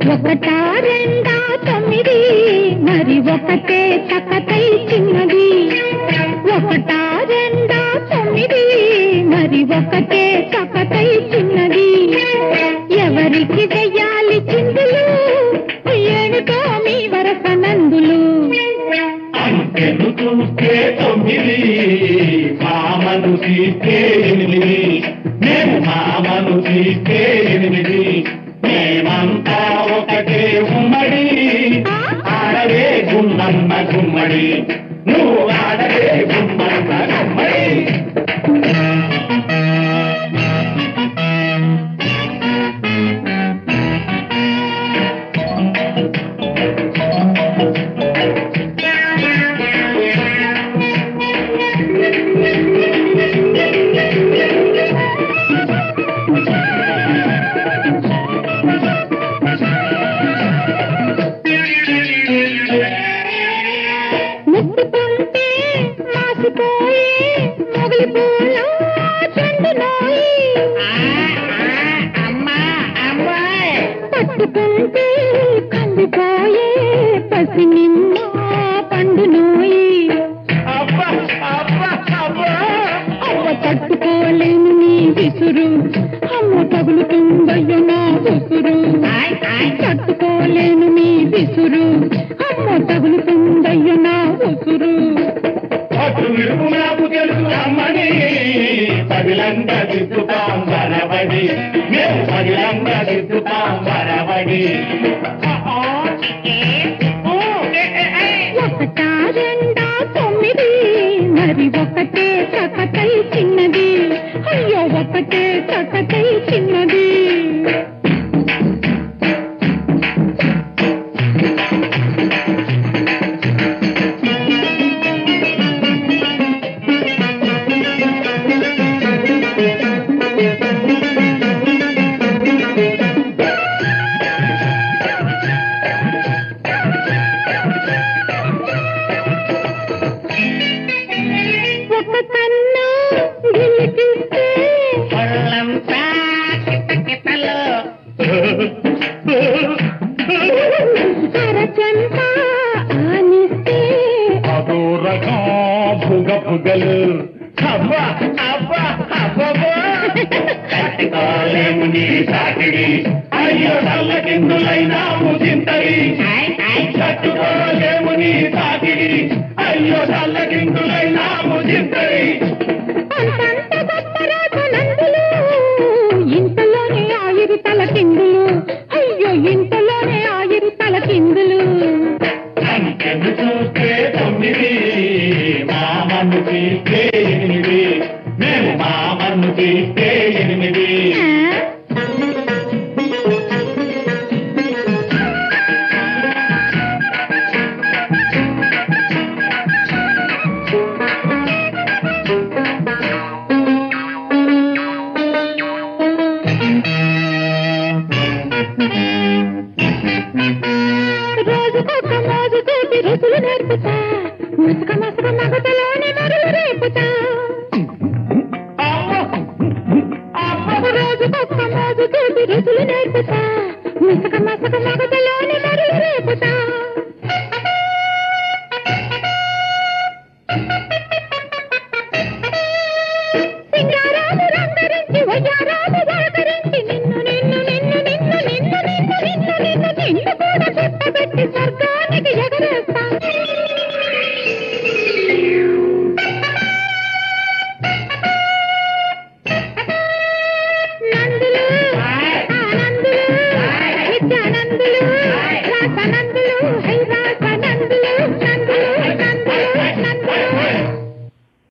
ఒకటా రెండా తొమ్మిది మరి ఒకటే తక్కతై చిన్నది ఒకటా రెండా తొమ్మిది మరి ఒకటే తక్కతై చిన్నది ఎవరికి వెయ్యాలి చిందులు ఏమిటో మీ వరస నందులు అంకెను చూస్తే తొమ్మిది మామను తీస్తే ఎనిమిది మేము మామను తీస్తే ఎనిమిది మేమంతా ఒకటే ఉమ్మడి ఆడవే గుమ్మన్న గుమ్మడి నువ్వు ఆడవే గుమ్మన్న గుమ్మడి ముట్టుకుంటే మాసిపోయే మొగలి పూల చెండులోయి పట్టుకుంటే కందిపోయే పసి నిమ్మ పండునోయి అబ్బా అబ్బా అబ్బా అవ్వ తట్టుకోలేను నీ విసురు అమ్మ తగులుతుందయ్యో నా ఉసురు తట్టుకోలేను నీ విసురు అమ్మ తగులుతుందయ్యో నా ఉసురు అటు విడుపు నాకు తెలుసు అమ్మని పదిలంగా దిద్దుతాం వరబడి మేము పదిలంగా దిద్దుతాం వరబడి ఒకటా రెండా తొమ్మిది మరి ఒకటే చకతై చిన్నది అయ్యో ఒకటే చకతై చిన్నది ఒక కన్ను గిలికిస్తే పళ్ళంతా కిటకిటలు. అరచంత ఆనిస్తే అదో రకం భుగ భుగలు అబ్బా అబ్బా అబ్బబ్బో కట్టుకోలేము నీ సాకిడి అయ్యో నల్లకిందులైనా ముసింతరి కట్టుకోలేము నీ సాకిడి అయ్యో నల్లకిందులైనా ముసింతరి అంతంత గొప్ప రాజనందులు ఇంతలోనే ఆయిరి తల కిందులు అయ్యో ఇంతలోనే ఆయిరి తల కిందులు అంకెను చూస్తే తొమ్మిది మామను తీస్తే ఎనిమిది మేము మామను తీస్తే ఎనిమిది రోజుకొక మోజు తోటి రుచులు నేర్పుతా ముసుక మసుక మగతలోనే మరులు రేపుతా రోజుకొక మోజు తోటి రుచులు నేర్పుతా ముసుక మసుక మగతలోనే మరులు రేపుతా సింగారాలు రంగరించి వయ్యారాలు వాకరించి నిన్ను నిన్ను నిన్ను నిన్ను నిన్ను నిన్ను నిన్ను నిన్ను నిన్ను కూడా చుట్టబెట్టి స్వర్గానికి ఎగరేస్తా